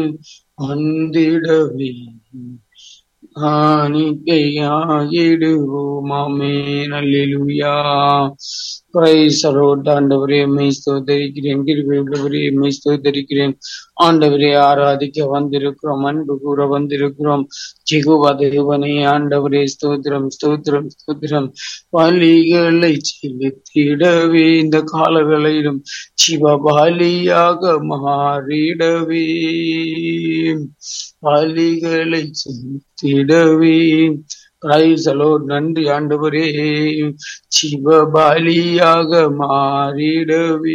வந்திடவே காணிக்கையாகிடுவோமாமே நல்லேலூயா price allot ஆண்டவரே மெய் ஸ்தோத்தரிக்கிறேன் கிருபை உள்ளவரே மெய் ஸ்தோத்தரிக்கிறேன் ஆண்டவரே ஆராதிக்க வந்திருக்கிறோம் அன்பு கூற வந்திருக்கிறோம் ஜெகுவா தேவனே ஆண்டவரே ஸ்தோத்திரம் ஸ்தோத்திரம் ஸ்தோத்திரம் பலிகளை செலுத்திடவே இந்த காலங்களிலும் சிவபாலியாக மாறிடவே பலிகளை செலுத்திடவே பிரைசலோ நன்றி ஆண்டவரே சிவபாலியாக மாறிடவே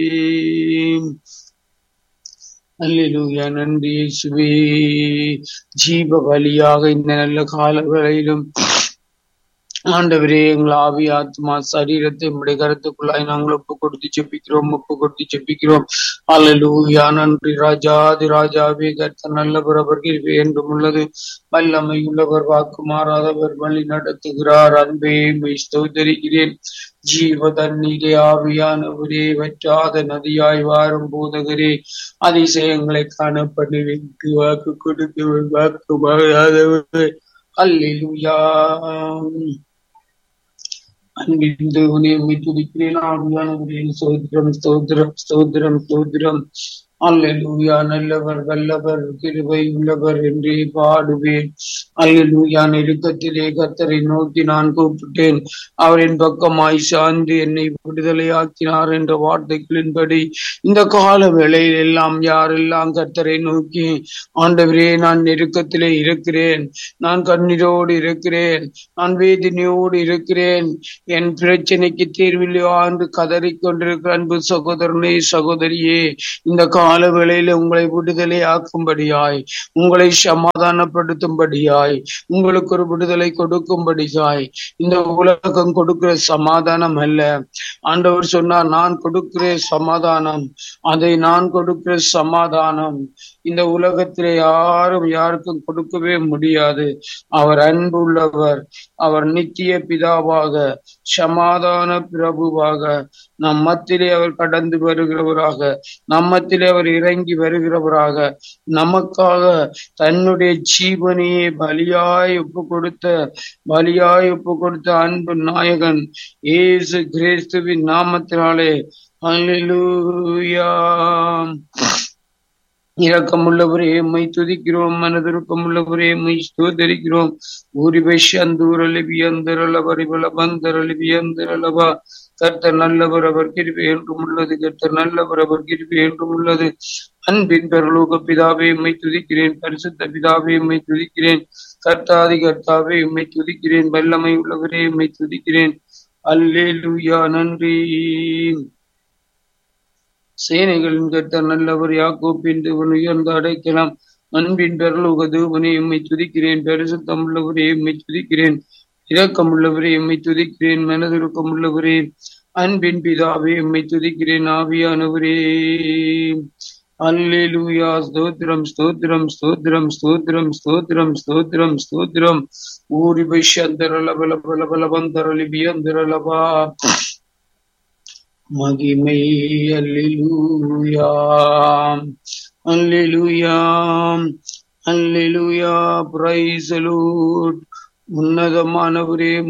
அல்லேலூயா நன்றி இயேசுவே ஜீவ பலியாக இந்த நல்ல காலங்களிலும் ஆண்டவரே எங்கள் ஆவி ஆத்மா சரீரத்தை உடைய கருத்துக்குள்ளாய் நாங்கள் ஒப்பு கொடுத்து செப்பிக்கிறோம் ஒப்பு கொடுத்து செப்பிக்கிறோம் அல்லூயா நன்றி ராஜாதி ராஜாவே கர்த்த நல்லவர் அவர் கிருபை என்றும் உள்ளது வல்லமை உள்ளவர் வாக்கு மாறாதவர் வழி நடத்துகிறார் அன்பே மெய் ஸ்தோத்தரிக்கிறேன் ஜீவ தண்ணீரே ஆவியானவரே வற்றாத நதியாய் வாரும் போதகரே அதிசயங்களை காண பண்ணி வைத்து வாக்கு கொடுத்து வாக்கு மாறாதவர் அல்லேலூயா அன்பின் தேவனே உம்மை துதிக்கிறேன் ஆவியானவரே ஸ்தோத்திரம் ஸ்தோத்திரம் ஸ்தோத்திரம் ஸ்தோத்திரம் அல்லேலூயா நல்லவர் வல்லவர் கிருபை உள்ளவர் என்றே பாடுவேன் அல்லேலூயா நெருக்கத்திலே கத்தரை நோக்கி நான் கூப்பிட்டேன் அவரின் பக்கமாய் சார்ந்து என்னை விடுதலையாக்கினார் என்ற வார்த்தைகளின்படி இந்த கால வேளையில் எல்லாம் யாரெல்லாம் கத்தரை நோக்கி ஆண்டவரே நான் நெருக்கத்திலே இருக்கிறேன் நான் கண்ணீரோடு இருக்கிறேன் நான் வேதனையோடு இருக்கிறேன் என் பிரச்சனைக்கு தீர்வில்லையோ என்று கதறிக் கொண்டிருக்கிற அன்பு சகோதரனே சகோதரியே இந்த கால வேளையில உங்களை விடுதலை ஆக்கும்படியாய் உங்களை சமாதானப்படுத்தும்படியாய் உங்களுக்கு ஒரு விடுதலை கொடுக்கும்படியாய் இந்த உலகம் கொடுக்கிற சமாதானம் அல்ல ஆண்டவர் சொன்னார் நான் கொடுக்கிற சமாதானம் அதை நான் கொடுக்கிற சமாதானம் இந்த உலகத்திலே யாரும் யாருக்கும் கொடுக்கவே முடியாது அவர் அன்பு உள்ளவர் அவர் நித்திய பிதாவாக சமாதான பிரபுவாக நம் மத்திலே அவர் கடந்து வருகிறவராக நம்மத்திலே அவர் இறங்கி வருகிறவராக நமக்காக தன்னுடைய ஜீவனையே பலியாய் ஒப்பு கொடுத்த பலியாய் ஒப்பு கொடுத்த அன்பு நாயகன் ஏசு கிறிஸ்துவின் நாமத்தினாலே அல்லேலூயா இரக்கமுள்ளவரே எம்மை துதிக்கிறோம் மனதிருக்கமுள்ளவரே எம்மை ஸ்தோதரிக்கிறோம் ஊரிபஷ் அந்தூரலிபி அந்தரலவரிபல பந்தரலிபி அந்தரலவா கர்த்தர் நல்லவர் அவர் கிருபை என்றும் உள்ளது கர்த்தர் நல்லவர் அவர் கிருபை என்றும் உள்ளது அன்பின் பெருலோக பிதாவே எம்மை துதிக்கிறேன் பரிசுத்த பிதாவே எம்மை துதிக்கிறேன் கர்த்தாதி கர்த்தாவே எம்மை துதிக்கிறேன் வல்லமை உள்ளவரே எம்மை துதிக்கிறேன் அல்லேலூயா நன்றி சேனைகளின் கர்த்தர் நல்லவர் யாக்கோப்பின் தேவன் உயர்ந்த அடைக்கலாம் அன்பின் பெருலோக தேவனே எம்மை துதிக்கிறேன் பரிசுத்தம் உள்ளவரே எம்மை துதிக்கிறேன் இரக்கம் உள்ளவரே எம்மை துதிக்கிறேன் மனதிருக்கம் உள்ளவரே அன்பின் பிதாவே எம்மை துதிக்கிறேன் ஆவியானவரே அல்லேலூயா ஸ்தோத்திரம் ஸ்தோத்திரம் ஸ்தோத்திரம் ஸ்தோத்திரம் ஸ்தோத்திரம் ஸ்தோத்திரம் ஸ்தோத்திரம் ஊரி பைஷந்தரல பல பல பல பந்தரலி பியந்தரலபா மகிமை அல்லேலூயா அல்லேலூயா அல்லேலூயா பிரைஸ் உன்னதமானவரே